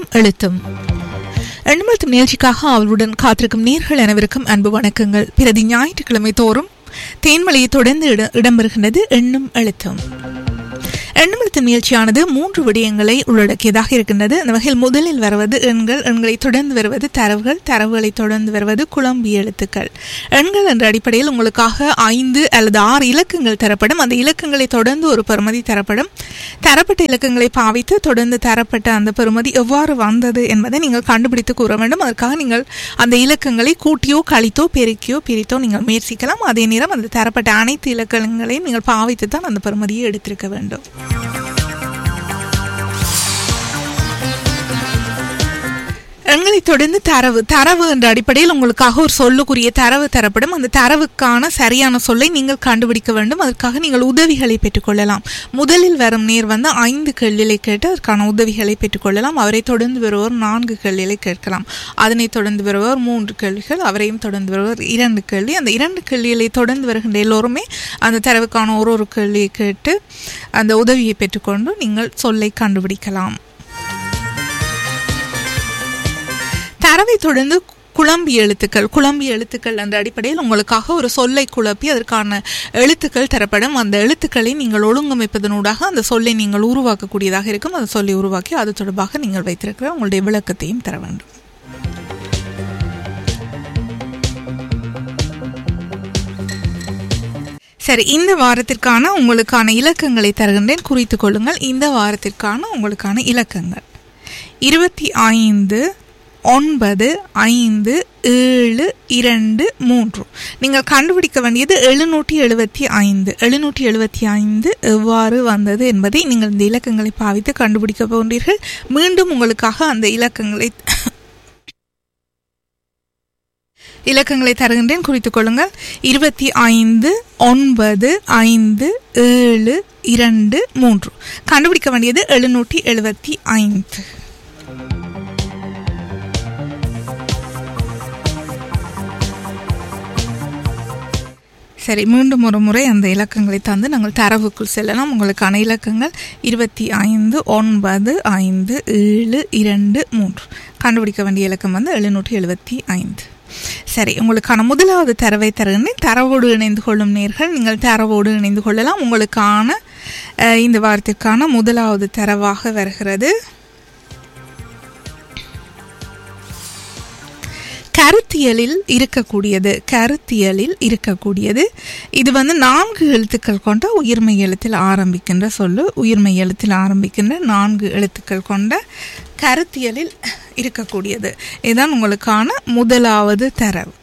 எழுத்தும் எண்ணுமழுத்தும் நிகழ்ச்சிக்காக அவளுடன் காத்திருக்கும் நேர்கள் அனைவருக்கும் அன்பு வணக்கங்கள் பிரதி ஞாயிற்றுக்கிழமை தோறும் தேன்மலையை தொடர்ந்து இட- இடம்பெறுகின்றது எண்ணும் எழுத்தும் எண்ணெழுத்து நிகழ்ச்சியானது மூன்று விடயங்களை உள்ளடக்கியதாக இருக்கின்றது அந்த வகையில் முதலில் வருவது எண்கள் எண்களை தொடர்ந்து வருவது தரவுகள் தரவுகளை தொடர்ந்து வருவது குழம்பிய எழுத்துக்கள் எண்கள் என்ற அடிப்படையில் உங்களுக்காக ஐந்து அல்லது ஆறு இலக்கங்கள் தரப்படும் அந்த இலக்கங்களை தொடர்ந்து ஒரு பெறுமதி தரப்படும் தரப்பட்ட இலக்கங்களை பாவித்து தொடர்ந்து தரப்பட்ட அந்த பெறுமதி எவ்வாறு வந்தது என்பதை நீங்கள் கண்டுபிடித்து கூற வேண்டும் அதற்காக நீங்கள் அந்த இலக்கங்களை கூட்டியோ கழித்தோ பெருக்கியோ பிரித்தோ நீங்கள் முயற்சிக்கலாம் அதே நேரம் அந்த தரப்பட்ட அனைத்து இலக்கங்களையும் நீங்கள் பாவித்து தான் அந்த பெறுமதியை எடுத்திருக்க வேண்டும் எங்களை தொடர்ந்து தரவு தரவு என்ற அடிப்படையில் உங்களுக்காக ஒரு சொல்லுக்குரிய தரவு தரப்படும் அந்த தரவுக்கான சரியான சொல்லை நீங்கள் கண்டுபிடிக்க வேண்டும் அதற்காக நீங்கள் உதவிகளை பெற்றுக்கொள்ளலாம் முதலில் வரும் நேர் வந்து ஐந்து கேள்விகளை கேட்டு அதற்கான உதவிகளை பெற்றுக்கொள்ளலாம் அவரை தொடர்ந்து வருவோர் நான்கு கேள்விகளை கேட்கலாம் அதனைத் தொடர்ந்து வருவோர் மூன்று கேள்விகள் அவரையும் தொடர்ந்து வருவோர் இரண்டு கேள்வி அந்த இரண்டு கேள்விகளை தொடர்ந்து வருகின்ற எல்லோருமே அந்த தரவுக்கான ஒரு ஒரு கேள்வியை கேட்டு அந்த உதவியை பெற்றுக்கொண்டு நீங்கள் சொல்லை கண்டுபிடிக்கலாம் தரவை தொடர்ந்து குழம்பி எழுத்துக்கள் குழம்பி எழுத்துக்கள் என்ற அடிப்படையில் உங்களுக்காக ஒரு சொல்லை குழப்பி அதற்கான எழுத்துக்கள் தரப்படும் அந்த எழுத்துக்களை நீங்கள் ஒழுங்கமைப்பதனூடாக அந்த சொல்லை நீங்கள் உருவாக்கக்கூடியதாக இருக்கும் அந்த சொல்லை உருவாக்கி அது தொடர்பாக நீங்கள் வைத்திருக்கிற உங்களுடைய விளக்கத்தையும் தர வேண்டும் சரி இந்த வாரத்திற்கான உங்களுக்கான இலக்கங்களை தருகின்றேன் குறித்துக் கொள்ளுங்கள் இந்த வாரத்திற்கான உங்களுக்கான இலக்கங்கள் இருபத்தி ஐந்து ஒன்பது ஐந்து ஏழு இரண்டு மூன்று நீங்கள் கண்டுபிடிக்க வேண்டியது எழுநூற்றி எழுபத்தி ஐந்து எழுநூற்றி எழுபத்தி ஐந்து எவ்வாறு வந்தது என்பதை நீங்கள் இந்த இலக்கங்களை பாவித்து கண்டுபிடிக்க போன்றீர்கள் மீண்டும் உங்களுக்காக அந்த இலக்கங்களை இலக்கங்களை தருகின்றேன் குறித்துக் கொள்ளுங்கள் இருபத்தி ஐந்து ஒன்பது ஐந்து ஏழு இரண்டு மூன்று கண்டுபிடிக்க வேண்டியது எழுநூற்றி எழுபத்தி ஐந்து சரி மீண்டும் ஒரு முறை அந்த இலக்கங்களை தந்து நாங்கள் தரவுக்குள் செல்லலாம் உங்களுக்கான இலக்கங்கள் இருபத்தி ஐந்து ஒன்பது ஐந்து ஏழு இரண்டு மூன்று கண்டுபிடிக்க வேண்டிய இலக்கம் வந்து எழுநூற்றி எழுபத்தி ஐந்து சரி உங்களுக்கான முதலாவது தரவை தருகின்றேன் தரவோடு இணைந்து கொள்ளும் நேர்கள் நீங்கள் தரவோடு இணைந்து கொள்ளலாம் உங்களுக்கான அஹ், இந்த வாரத்திற்கான முதலாவது தரவாக வருகிறது கருத்தியலில் இருக்கக்கூடியது கருத்தியலில் இருக்கக்கூடியது இது வந்து நான்கு எழுத்துக்கள் கொண்ட உயிர்மை எழுத்தில் ஆரம்பிக்கின்ற சொல்லு உயிர்மை எழுத்தில் ஆரம்பிக்கின்ற நான்கு எழுத்துக்கள் கொண்ட கருத்தியலில் இருக்கக்கூடியது இதுதான் உங்களுக்கான முதலாவது தரவு